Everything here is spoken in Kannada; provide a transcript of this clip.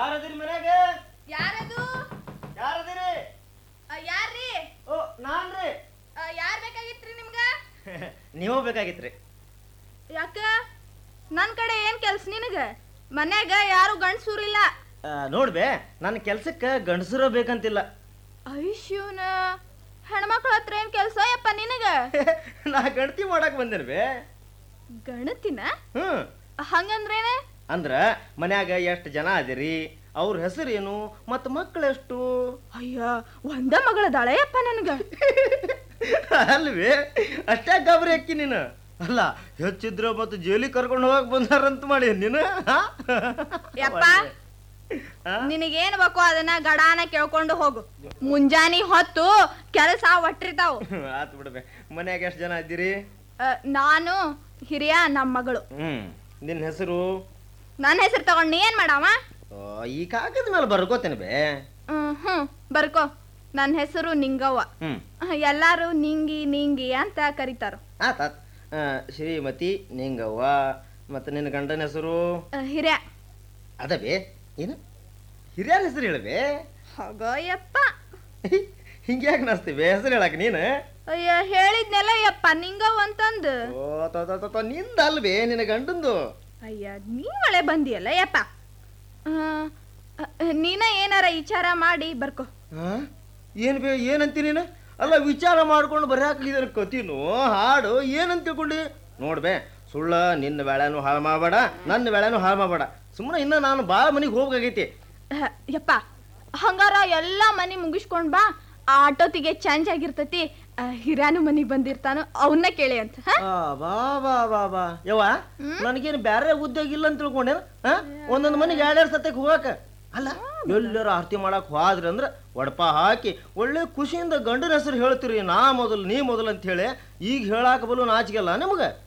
ಯಾರದಿರಿ ಮನ್ಯಾಗ ಯಾರದು ಯಾರದಿರಿ ಆ, ಯಾರ್ರೀ ಓ ನಾನ್ರಿ ಆ, ಯಾರ್ ಬೇಕಾಗಿತ್ರಿ ನಿಮ್ಗ ನೀವು ಬೇಕಾಗಿತ್ರಿ ಯಾಕ ನನ್ ಕಡೆ ಏನ್ ಕೆಲ್ಸ ನಿನಗ ಮನ್ಯಾಗ ಯಾರು ಗಂಡ್ಸೂರಿಲ್ಲ ಆ, ನೋಡ್ಬೆ ನನ್ನ ಕೆಲ್ಸಕ್ಕೆ ಗಂಡಸರ ಬೇಕಂತಿಲ್ಲ ಐಶ್ಯೂನ ಹೆಣ್ಮಕ್ಳ ಹತ್ರ ಏನ್ ಕೆಲ್ಸ ಯಪ್ಪ ನಿನಗ ನಾ ಗಣತಿ ಮಾಡಕ್ ಬಂದೇನಿ ಬೇ ಗಣತಿನ ಹ್ಮ್ ಹಂಗಂದ್ರೇನ ಅಂದ್ರ ಮನ್ಯಾಗ ಎಷ್ಟು ಜನ ಅದಿರಿ ಅವ್ರ ಹೆಸರೇನು ಮತ್ತು ಮಕ್ಕಳೆಷ್ಟು ಅಯ್ಯ ಒಂದ ಮಗಳದಾಳೆ ಯಪ್ಪ ನನ್ಗ ಅಲ್ವೇ ಅಷ್ಟೇ ಗಾಬರಿ ಅಕ್ಕಿ ನೀನು ಅಲ್ಲ ಹೆಚ್ಚಿದ್ರ ಮತ್ತು ಜೈಲಿಗೆ ಕರ್ಕೊಂಡು ಹೋಗಕ್ ಬಂದಾರಂತ ಮಾಡಿ ನೀನು ಹಾ? ಯಪ್ಪ. ಹಾ? ನಿನಗೇನ್ ಬೇಕೋ ಅದನ್ನ ಗಡಾನ ಕೇಳ್ಕೊಂಡು ಹೋಗು ಮುಂಜಾನಿ ಹೊತ್ತು ಕೆಲಸ ಒಟ್ಟಿರ್ತಾವು ಆತ್ ಬಿಡ್ಬೆ ಮನ್ಯಾಗ ಎಷ್ಟು ಜನ ಇದ್ದೀರಿ ಆ, ನಾನು ಹಿರಿಯ ನಮ್ಮ ಮಗಳು ಹ್ಮ್ ನಿನ್ನ ಹೆಸರು ನನ್ನ ಹೆಸರು ತಗೊಂಡ್ ನೀ ಏನ್ ಮಾಡಾವ ಆ, ಈ ಕಾಗದ ಮೇಲೆ ಬರ್ಕೋತೇನೆ ಬೇ ಹ್ಮ್ ಹ್ಮ್ ಬರ್ಕೋ ನನ್ನ ಹೆಸರು ನಿಂಗವ್ವ ಹ್ಮ್ ಎಲ್ಲಾರು ನಿಂಗಿ ನಿಂಗಿ ಅಂತ ಕರೀತಾರ ಆತ್ ಆತ್ ಆ, ಶ್ರೀಮತಿ ನಿಂಗವ್ವ ಮತ್ತು ನಿನ್ನ ಗಂಡನ ಹೆಸರು ಆ, ಹಿರಿಯ ಅದ ಬೇ ಏನು ಹಿರಿಯರ ಹೆಸರು ಹೇಳಬೇ ಹೋಗೋಯಪ್ಪ ಹಿಂಗ್ಯಾಕೆ ನಸ್ತೀವಿ ಹೆಸರು ಹೇಳಕ್ ನೀನು ಅಯ್ಯ ಹೇಳಿದ್ನೆಲ್ಲ ಯಪ್ಪ ನಿಂಗವ್ವ ಅಂತಂದು ಓ ತ ತ ತ ತ, ನಿಂದ ಅಲ್ವೇ ನಿನ್ನ ಗಂಡಂದು ಅಯ್ಯ ನೀ ಮಳೆ ಬಂದಿಯಲ್ಲ ಯಪ್ಪ ಆ, ಆ, ನೀನ ಏನಾರ ವಿಚಾರ ಮಾಡಿ ಬರ್ಕೋ ಆ? ಏನ್ ಬೇ ಏನಂತಿ ನೀನು ಅಲ್ಲ ವಿಚಾರ ಮಾಡ್ಕೊಂಡು ಬರಾಕ್ಲಿದ್ರ ಕತಿನು ಹಾಡು ಏನಂತ ತಿಳ್ಕೊಂಡಿ ನೋಡ್ಬೇ ಸುಳ್ಳ ನಿನ್ನ ಬೆಳೆನೂ ಹಾಳು ಮಾಡಬೇಡ ನನ್ನ ಬೆಳೆನೂ ಹಾಳು ಮಾಡಬೇಡ ಸುಮ್ಮನೆ ಇನ್ನ ನಾನು ಭಾಳ ಮನೆಗೆ ಹೋಗ್ಬೇಕಾಗೈತಿ ಅಹ್, ಯಪ್ಪ ಹಂಗಾರ ಎಲ್ಲಾ ಮನಿ ಮುಗಿಸ್ಕೊಂಡ್ ಬಾ ಆ ಆಟೋತಿಗೆ ಚೇಂಜ್ ಆಗಿರ್ತತಿ ಹಿರಾನು ಮನಿಗ್ ಬಂದಿರ್ತಾನು ಅವನ್ನ ಕೇಳಿ ಅಂತ ಹ? ಆ, ಬಾ ಬಾ ಬಾ ಬಾ ಯವ್ವ ನನಗೇನು ಬ್ಯಾರೆ ಉದ್ಯೋಗ ಇಲ್ಲ ಅಂತ ತಿಳ್ಕೊಂಡೇನ ಒಂದೊಂದು ಮನೆಗೆ ಎರಡೆರಡು ಸತ್ಯಕ್ಕೆ ಹೋಗಾಕ ಅಲ್ಲ ಎಲ್ಲರೂ ಆರತಿ ಮಾಡಕ್ ಹೋದ್ರಿ ಅಂದ್ರೆ ಒಡಪ ಹಾಕಿ ಒಳ್ಳೆ ಖುಷಿಯಿಂದ ಗಂಡನ ಹೆಸರು ಹೇಳ್ತೀರಿ ನಾ ಮೊದಲು ನೀ ಮೊದಲು ಅಂತ ಹೇಳಿ ಈಗ ಹೇಳಾಕ ಬಲು ನಾಚಿಗೆಲ್ಲ ನಿಮ್ಗೆ